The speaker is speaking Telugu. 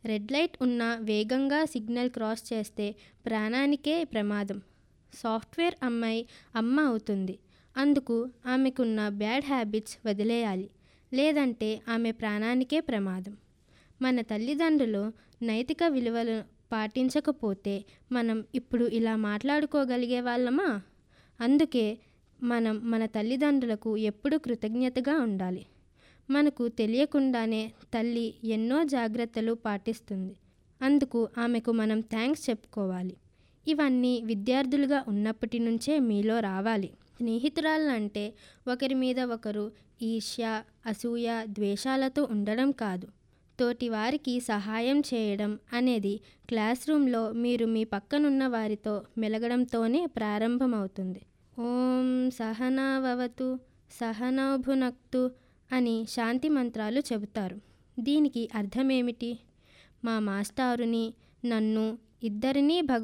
రెడ్ లైట్ ఉన్న వేగంగా సిగ్నల్ క్రాస్ చేస్తే ప్రాణానికే ప్రమాదం సాఫ్ట్వేర్ అమ్మాయి అమ్మ అవుతుంది అందుకు ఆమెకున్న బ్యాడ్ హ్యాబిట్స్ వదిలేయాలి లేదంటే ఆమె ప్రాణానికే ప్రమాదం మన తల్లిదండ్రులు నైతిక విలువలు పాటించకపోతే మనం ఇప్పుడు ఇలా మాట్లాడుకోగలిగే వాళ్ళమా అందుకే మనం మన తల్లిదండ్రులకు ఎప్పుడూ కృతజ్ఞతగా ఉండాలి మనకు తెలియకుండానే తల్లి ఎన్నో జాగ్రత్తలు పాటిస్తుంది అందుకు ఆమెకు మనం థ్యాంక్స్ చెప్పుకోవాలి ఇవన్నీ విద్యార్థులుగా ఉన్నప్పటి నుంచే మీలో రావాలి స్నేహితురాలంటే ఒకరి మీద ఒకరు ఈర్ష్య అసూయ ద్వేషాలతో ఉండడం కాదు తోటి వారికి సహాయం చేయడం అనేది క్లాస్ రూమ్లో మీరు మీ పక్కనున్న వారితో మెలగడంతోనే ప్రారంభమవుతుంది ఓం సహనావవతు సహనౌభునక్తు అని శాంతి మంత్రాలు చెబుతారు దీనికి అర్థమేమిటి మా మాస్టారుని నన్ను ఇద్దరినీ భగ